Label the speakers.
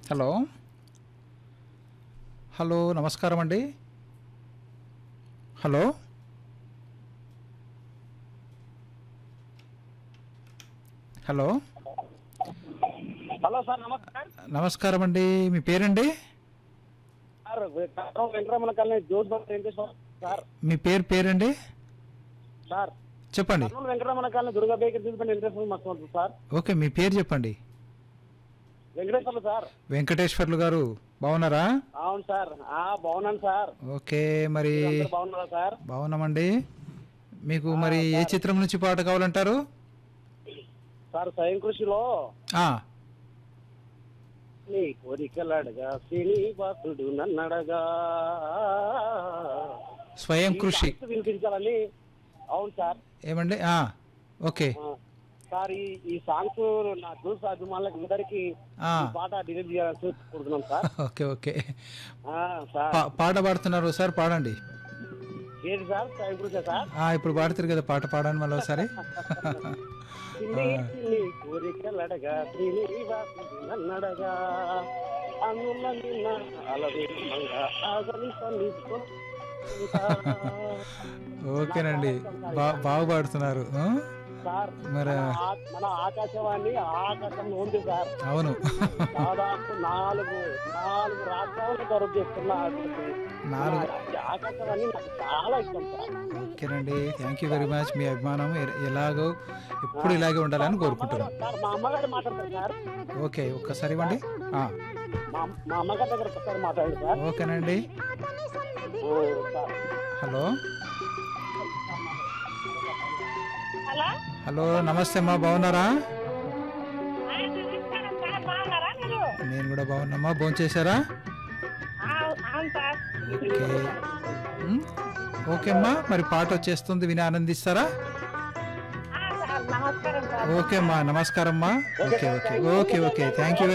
Speaker 1: Hello hello నమస్కారం అండి hello hello
Speaker 2: hello sir నమస్కారం
Speaker 1: నమస్కారం అండి మీ పేరండి
Speaker 2: సార్ కట్టం వెంకటరమణ కాలనీ జోస్ బాబు వెంకటేశ్వర సార్
Speaker 1: మీ పేరు పేరండి
Speaker 2: సార్
Speaker 1: చెప్పండి
Speaker 2: కర్నూలు వెంకటరమణ కాలనీ దుర్గా బేకరీ తీసుకుంటే వెంకటేశ్వర మస్తు ఉంటుంది సార్
Speaker 1: ఓకే మీ పేరు చెప్పండి
Speaker 2: వెంకటేశ్వర్లు సార్
Speaker 1: వెంకటేశ్వర్లు గారు బాగున్నారా
Speaker 2: అవును సార్ ఆ బాగున్నాను సార్
Speaker 1: ఓకే మరి
Speaker 2: అందరూ బాగున్నారా సార్
Speaker 1: బాగున్నామండి మీకు మరి ఏ చిత్రం నుంచి పాట కావాలంటారు
Speaker 2: సార్ స్వయం కృషిలో
Speaker 1: ఆ,
Speaker 2: నీ కోరికలడగా శ్రీనివాసుడు నన్నడగా
Speaker 1: స్వయం కృషి
Speaker 2: ఈ సాంగ్స్ వినిపించాలని అవును సార్
Speaker 1: ఏమండి ఆ, ఓకే
Speaker 2: ఆ, సార్ ఈ ఈ సాంగ్స్ నా చూసి అభిమానులకు అందరికీ
Speaker 1: ఆ,
Speaker 2: ఈ పాట డిలీట్ చేయాలని చూసుకుంటున్నాం సార్
Speaker 1: ఓకే ఓకే
Speaker 2: ఆ, సార్
Speaker 1: పా- పాట పాడుతున్నారు సార్ పాడండి
Speaker 2: ఏది సార్ స్వయం కృషి సార్
Speaker 1: ఆ, ఇప్పుడు పాడుతారు కదా పాట పాడండి మళ్ళీ ఒకసారి
Speaker 2: చిన్ని చిన్ని కోరికలడగా శ్రీనివాసుడు నన్నడగా అందుల నిన్న అలవేమంగా ఆగని సన్నిధితో
Speaker 1: ఓకేనండి బా బాగా పాడుతున్నారు ఆ?
Speaker 2: సార్
Speaker 1: మరి
Speaker 2: మన ఆ- మన ఆకాశవాణి ఆకాశంలో ఉంది సార్
Speaker 1: అవును
Speaker 2: దాదాపు నాలుగు నాలుగు రాష్ట్రాలను గౌరవ చేస్తున్న
Speaker 1: నాలుగు
Speaker 2: ఆకాశవాణి నాకు చాలా ఇష్టం సార్
Speaker 1: ఓకేనండి థ్యాంక్ యూ వెరీ మచ్ మీ అభిమానం ఎ- ఎలాగో ఎప్పుడు ఇలాగే ఉండాలని కోరుకుంటున్నాను
Speaker 2: సార్ మా అమ్మగారు మాట్లాడతారు సార్
Speaker 1: ఓకే ఒక్కసారి ఇవ్వండి ఆ,
Speaker 2: మా మా అమ్మగారి దగ్గర ఒకసారి మాట్లాడండి సార్
Speaker 1: ఓకేనండి
Speaker 2: ఓ, సార్
Speaker 1: హలో
Speaker 3: హలో
Speaker 1: హలో నమస్తే అమ్మా బాగున్నారా
Speaker 3: ఆ, నమస్కారం సార్ బాగున్నారా మీరు
Speaker 1: నేను కూడా బాగున్నామ్మా భోంచేశారా
Speaker 3: ఆ, అవును సార్
Speaker 1: ఓకే ఉమ్, ఓకే అమ్మా మరి పాట వచ్చేస్తుంది విని ఆనందిస్తారా
Speaker 3: ఆ, సార్ నమస్కారం సార్
Speaker 1: ఓకే అమ్మా నమస్కారం అమ్మా okay okay okay okay thank you